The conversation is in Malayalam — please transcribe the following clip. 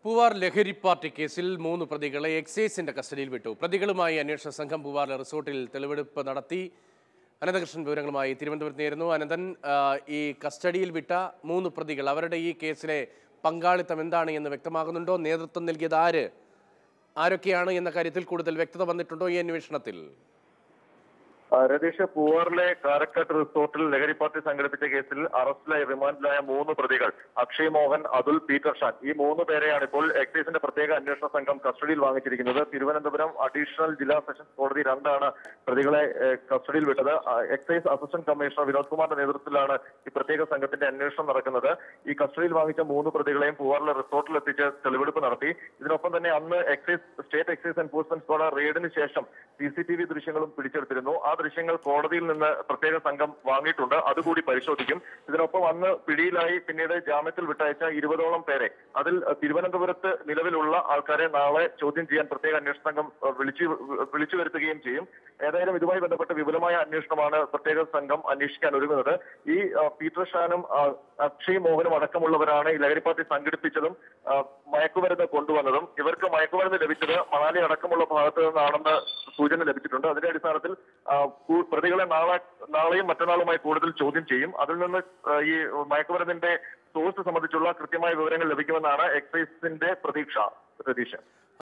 പൂവാർ ലഹരി പാർട്ടി കേസിൽ മൂന്ന് പ്രതികളെ എക്സൈസിന്റെ കസ്റ്റഡിയിൽ വിട്ടു പ്രതികളുമായി അന്വേഷണ സംഘം പൂവാറിലെ റിസോർട്ടിൽ തെളിവെടുപ്പ് നടത്തി അനന്തകൃഷ്ണൻ വിവരങ്ങളുമായി തിരുവനന്തപുരത്ത് നേരുന്നു അനന്തൻ ആ, ഈ കസ്റ്റഡിയിൽ വിട്ട മൂന്ന് പ്രതികൾ അവരുടെ ഈ കേസിലെ പങ്കാളിത്തം എന്താണ് എന്ന് വ്യക്തമാകുന്നുണ്ടോ നേതൃത്വം നൽകിയത് ആര് ആരൊക്കെയാണ് എന്ന കാര്യത്തിൽ കൂടുതൽ വ്യക്തത വന്നിട്ടുണ്ടോ ഈ അന്വേഷണത്തിൽ ആ, രതീഷ് പൂവാറിലെ കാരക്കാട്ട് റിസോർട്ടിൽ ലഹരി പാർട്ടി സംഘടിപ്പിച്ച കേസിൽ അറസ്റ്റിലായി റിമാൻഡിലായ മൂന്ന് പ്രതികൾ അക്ഷയ് മോഹൻ അതുൽ പീറ്റർ ഷാൻ ഈ മൂന്ന് പേരെയാണ് ഇപ്പോൾ എക്സൈസിന്റെ പ്രത്യേക അന്വേഷണ സംഘം കസ്റ്റഡിയിൽ വാങ്ങിച്ചിരിക്കുന്നത് തിരുവനന്തപുരം അഡീഷണൽ ജില്ലാ സെഷൻസ് കോടതി രണ്ടാണ് പ്രതികളെ ഏഹ്, കസ്റ്റഡിയിൽ വിട്ടത് ആ, എക്സൈസ് അസിസ്റ്റന്റ് കമ്മീഷണർ വിനോദ് കുമാറിന്റെ നേതൃത്വത്തിലാണ് ഈ പ്രത്യേക സംഘത്തിന്റെ അന്വേഷണം നടക്കുന്നത് ഈ കസ്റ്റഡിയിൽ വാങ്ങിച്ച മൂന്ന് പ്രതികളെയും പൂവാറിലെ റിസോർട്ടിൽ എത്തിച്ച് തെളിവെടുപ്പ് നടത്തി ഇതിനൊപ്പം തന്നെ അന്ന് excise state excise enforcement squad റെയ്ഡിന് ശേഷം സി സി ടി വി ദൃശ്യങ്ങളും പിടിച്ചെടുത്തിരുന്നു ആ ദൃശ്യങ്ങൾ കോടതിയിൽ നിന്ന് പ്രത്യേക സംഘം വാങ്ങിയിട്ടുണ്ട് അതുകൂടി പരിശോധിക്കും ഇതിനൊപ്പം അന്ന് പിടിയിലായി പിന്നീട് ജാമ്യത്തിൽ വിട്ടയച്ച ഇരുപതോളം പേരെ അതിൽ അഹ്, തിരുവനന്തപുരത്ത് നിലവിലുള്ള ആൾക്കാരെ നാളെ ചോദ്യം ചെയ്യാൻ പ്രത്യേക അന്വേഷണ സംഘം അഹ്, വിളിച്ചു വിളിച്ചു വരുത്തുകയും ചെയ്യും ഏതായാലും ഇതുമായി ബന്ധപ്പെട്ട് വിപുലമായ അന്വേഷണമാണ് പ്രത്യേക സംഘം അന്വേഷിക്കാൻ ഒരുങ്ങുന്നത് ഈ അഹ്, പീറ്റർ ഷാനും അഹ്, അക്ഷയ് മോഹനും അടക്കമുള്ളവരാണ് ഈ ലഹരി പാർട്ടി സംഘടിപ്പിച്ചതും അഹ്, മയക്കുമരുന്ന് കൊണ്ടുവന്നതും ഇവർക്ക് മയക്കുമരുന്ന് ലഭിച്ചത് മണാലി അടക്കമുള്ള ഭാഗത്ത് നിന്നാണെന്ന് സൂചന ലഭിച്ചിട്ടുണ്ട് അതിന്റെ അടിസ്ഥാനത്തിൽ ആ, കു- പ്രതികളെ നാളെ നാളെയും മറ്റന്നാളുമായി കൂടുതൽ ചോദ്യം ചെയ്യും അതിൽ നിന്ന് ആ, ഈ മയക്കുമരുന്നിന്റെ സോഴ്സ് സംബന്ധിച്ചുള്ള കൃത്യമായ വിവരങ്ങൾ ലഭിക്കുമെന്നാണ് എക്സൈസിന്റെ പ്രതീക്ഷ രതീഷ്